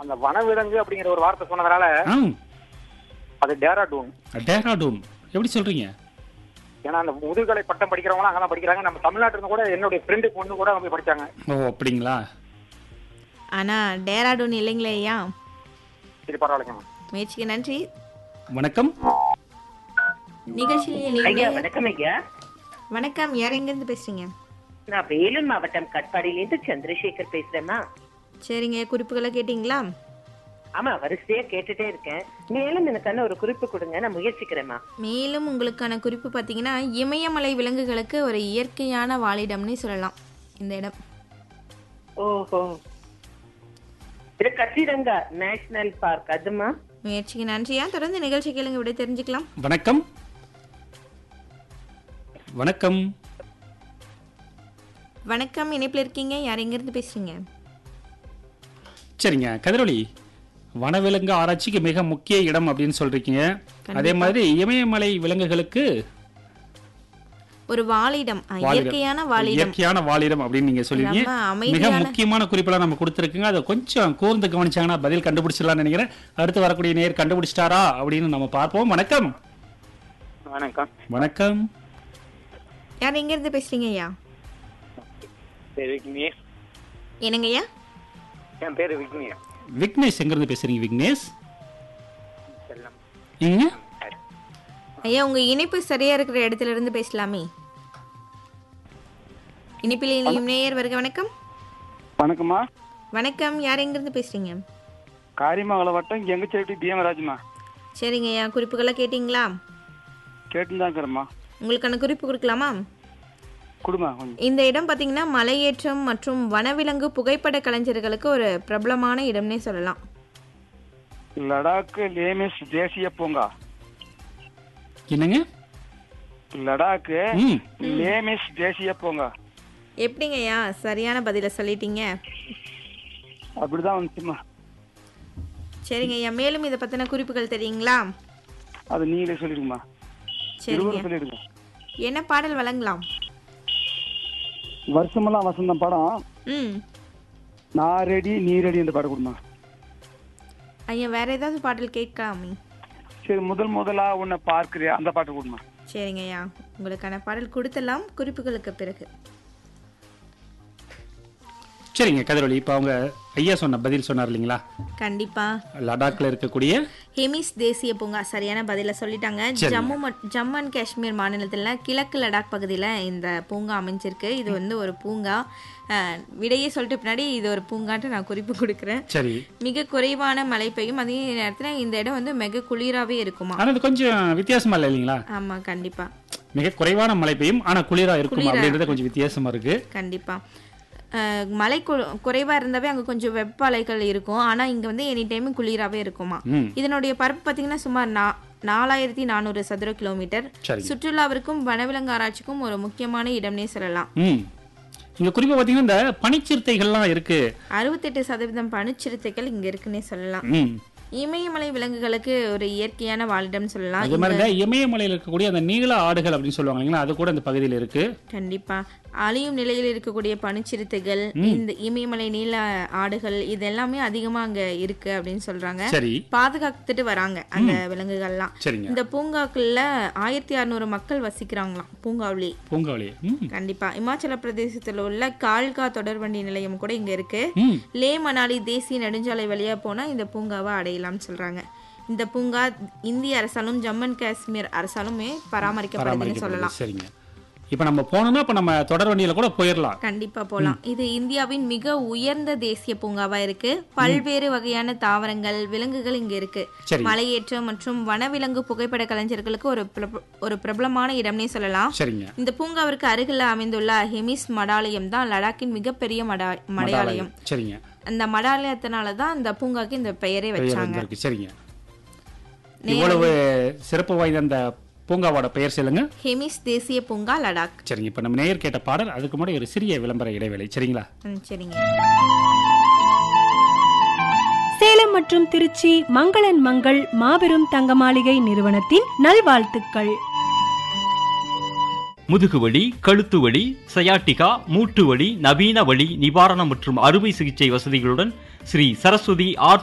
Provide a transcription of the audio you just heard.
அந்த வனவிலங்கு அப்படிங்கிற ஒரு வார்த்தை சொன்னதுனால ஆ அது டேராடூன் டேராடூன் எப்படி சொல்றீங்க ஏன்னா அந்த முதுகலை பட்டம் படிக்கிறவங்க அங்கதான் படிக்கிறாங்க நம்ம தமிழ்நாட்டுல இருந்து கூட என்னுடைய ஃப்ரெண்டு பொண்ணு கூட அங்க போய் படிச்சாங்க ஓ அப்படிங்களா ஆனா டேராடூன் இல்லைங்களே ஐயா சரி பரவாயில்லைங்க முயற்சிக்கு நன்றி வணக்கம் நிகழ்ச்சியில் ஐயா நீங்கள் வணக்கம் ஐயா வணக்கம் யார் எங்கேருந்து பேசுறீங்க நான் வேலூர் மாவட்டம் கட்பாடியிலேருந்து சந்திரசேகர் பேசுறேம்மா சரிங்க குறிப்புகளை கேட்டிங்களா ஆமா வரிசையா கேட்டுட்டே இருக்கேன் மேலும் எனக்கான ஒரு குறிப்பு கொடுங்க நான் முயற்சிக்கிறேம்மா மேலும் உங்களுக்கான குறிப்பு பார்த்தீங்கன்னா இமயமலை விலங்குகளுக்கு ஒரு இயற்கையான வாழிடம்னு சொல்லலாம் இந்த இடம் ஓஹோ இது கச்சிரங்கா நேஷனல் பார்க் அதுமா முயற்சிக்கு நன்றியா தொடர்ந்து நிகழ்ச்சி கேளுங்க விட தெரிஞ்சுக்கலாம் வணக்கம் வணக்கம் வணக்கம் இணைப்பில் இருக்கீங்க யார் எங்கேருந்து பேசுறீங்க சரிங்க கதிரொலி வனவிலங்கு ஆராய்ச்சிக்கு மிக முக்கிய இடம் அப்படின்னு சொல்றீங்க அதே மாதிரி இமயமலை விலங்குகளுக்கு ஒரு வாழிடம் அஹ், வாழிடம். இயற்கையான வாழிடம் இயற்கையான வாழிடம் அப்படின்னு நீங்க சொல்லுவீங்க ரொம்ப மிக அமைதியான முக்கியமான குறிப்பெல்லாம் நம்ம கொடுத்துருக்குங்க அதை கொஞ்சம் கூர்ந்து கவனிச்சாங்கன்னா பதில் கண்டுபிடிச்சிடலாம்னு நினைக்கிறேன் அடுத்து வரக்கூடிய நேர் கண்டுபிடிச்சிட்டாரா அப்படின்னு நம்ம பார்ப்போம் வணக்கம் வணக்கம் வணக்கம் யார் எங்கேருந்து பேசுறீங்க ஐயா சரி விக்னேஷ் என்னங்க ஐயா என் பேரு விக்னேஷ் விக்னேஷ் எங்கிருந்து பேசுறீங்க விக்னேஷ் செல்லம் இங்க ஐயா உங்க இணைப்பு சரியா இருக்கிற இடத்துல இருந்து பேசலாமே இணைப்பில் இணையும் நேயர் வருக வணக்கம் வணக்கம்மா வணக்கம் யார் எங்கிருந்து பேசுறீங்க காரியமங்கலம் வட்டம் எங்கச்சேட்டி பீமராஜ்மா சரிங்க ஐயா குறிப்புகளை கேட்டிங்களா கேட்டுதான் இருக்கிறேம்மா உங்களுக்கான குறிப்பு கொடுக்கலாமா கொடுமா கொஞ்சம் இந்த இடம் பார்த்தீங்கன்னா மலையேற்றம் மற்றும் வனவிலங்கு புகைப்பட கலைஞர்களுக்கு ஒரு பிரபலமான இடம்னே சொல்லலாம் லடாக் லேமிஸ் தேசிய பூங்கா என்னங்க லடாக் ம் லேமிஸ் தேசிய பூங்கா எப்படிங்க ஐயா சரியான பதிலை சொல்லிட்டீங்க அப்படிதான் வந்துச்சுமா சரிங்க ஐயா மேலும் இதை பற்றின குறிப்புகள் தெரியுங்களா அது நீங்களே சொல்லிடுங்கம்மா சரிங்க இருவரும் சொல்லிடுங்க என்ன பாடல் வழங்கலாம் வருஷமெல்லாம் வசந்தம் படம் ம் நான் ரெடி நீ ரெடி என்று பாட கொடுமா ஐயா வேற ஏதாவது பாடல் கேட்கலாமே சரி முதல் முதலா உன்னை பார்க்கிறேன் அந்த பாட்டு கொடுமா சரிங்க ஐயா உங்களுக்கான பாடல் கொடுத்தலாம் குறிப்புகளுக்கு பிறகு சரிங்க கதிரொலி இப்போ அவங்க ஐயா சொன்ன பதில் சொன்னார் இல்லைங்களா கண்டிப்பா லடாக்ல இருக்கக்கூடிய ஹெமிஸ் தேசிய பூங்கா சரியான பதில சொல்லிட்டாங்க ஜம்மு மட்- ஜம்மு அண்ட் காஷ்மீர் மாநிலத்தில் கிழக்கு லடாக் பகுதியில் இந்த பூங்கா அமைஞ்சிருக்கு இது வந்து ஒரு பூங்கா அஹ், விடையே சொல்லிட்டு பின்னாடி இது ஒரு பூங்கான்ட்டு நான் குறிப்பு கொடுக்குறேன் சரி மிக குறைவான மழை பெய்யும் அதே நேரத்தில் இந்த இடம் வந்து மிக குளிராகவே இருக்குமா ஆனா இது கொஞ்சம் வித்தியாசமா இல்லை இல்லைங்களா ஆமா கண்டிப்பா மிக குறைவான மழை பெய்யும் ஆனா குளிரா இருக்கும் அப்படின்றது கொஞ்சம் வித்தியாசமா இருக்கு கண்டிப்பா அஹ், மழை கு- குறைவா இருந்தாவே அங்க கொஞ்சம் வெப்ப அலைகள் இருக்கும் ஆனா இங்க வந்து எனி டைமும் குளிராவே இருக்குமா ம் இதனுடைய பரப்பு பார்த்தீங்கன்னா சுமார் நா நாலாயிரத்தி நானூறு சதுர கிலோமீட்டர் சரி சுற்றுலாவிற்கும் வனவிலங்கு ஆராய்ச்சிக்கும் ஒரு முக்கியமான இடம்னே சொல்லலாம் ம் இங்க குறிப்பா பாத்தீங்கன்னா இந்த பனிச்சிறுத்தைகள்லாம் இருக்கு அறுபத்தெட்டு சதவீதம் பனிச்சிறுத்தைகள் இங்க இருக்குன்னே சொல்லலாம் ம் இமயமலை விலங்குகளுக்கு ஒரு இயற்கையான வாழிடம் சொல்லலாம் அது மாதிரி இந்த இமயமலையில் இருக்கக்கூடிய அந்த நீள ஆடுகள் அப்படின்னு சொல்லுவாங்க இல்லைங்களா அது கூட இந்த பகுதியில் இருக்கு கண்டிப்பா அழியும் நிலையில் இருக்கக்கூடிய பனிச்சிறுத்தைகள் இந்த இமயமலை நீல ஆடுகள் இது எல்லாமே அதிகமா அங்க இருக்கு அப்படின்னு சொல்றாங்க சரி பாதுகாத்துட்டு வராங்க அந்த விலங்குகள்லாம் சரிங்க இந்த பூங்காக்குள்ள ஆயிரத்தி அறுநூறு மக்கள் வசிக்கிறாங்களாம் பூங்காவிலே பூங்காவளி ம் கண்டிப்பா இமாச்சல பிரதேசத்துல உள்ள கால்கா தொடர்வண்டி நிலையம் கூட இங்க இருக்கு ம் லே மணாலி தேசிய நெடுஞ்சாலை வழியா போனா இந்த பூங்காவை அடையலாம்னு சொல்றாங்க இந்த பூங்கா இந்திய அரசாலும் ஜம்மு அண்ட் காஷ்மீர் அரசாலுமே பராமரிக்கப்படுதுன்னு சொல்லலாம் பராமரிக்கப்படுது சரிங்க இப்போ நம்ம போனோம்னா இப்போ நம்ம தொடர் வண்டியில கூட போயிடலாம் கண்டிப்பா போலாம் இது இந்தியாவின் மிக உயர்ந்த தேசிய பூங்காவா இருக்கு பல்வேறு வகையான தாவரங்கள் விலங்குகள் இங்க இருக்கு சரி மலையேற்றம் மற்றும் வனவிலங்கு புகைப்பட கலைஞர்களுக்கு ஒரு பிரப- ஒரு பிரபலமான இடம்னே சொல்லலாம் சரிங்க இந்த பூங்காவிற்கு அருகில் அமைந்துள்ள ஹெமிஸ் மடாலயம் தான் லடாக்கின் மிகப்பெரிய மடா மடாலயம் சரிங்க அந்த மடாலயத்தினால தான் இந்த பூங்காக்கு இந்த பெயரே பெயர் வச்சாங்க வந்திருக்கு சரிங்க இவ்வளவு சிறப்பு வாய்ந்த அந்த பூங்காவோட பெயர் சொல்லுங்க ஹெமிஸ் தேசிய பூங்கா லடாக் சரிங்க இப்போ நம்ம நேயர் கேட்ட பாடல் அதுக்கு முன்னாடி ஒரு சிறிய விளம்பர இடைவேளை சரிங்களா ம், சரிங்க சேலம் மற்றும் திருச்சி மங்களன் மங்கள் மாபெரும் தங்க மாளிகை நிறுவனத்தின் நல்வாழ்த்துக்கள் முதுகுவலி கழுத்து வலி சயாட்டிகா மூட்டு வலி நவீன வலி நிவாரணம் மற்றும் அறுவை சிகிச்சை வசதிகளுடன் ஸ்ரீ சரஸ்வதி ஆர்த்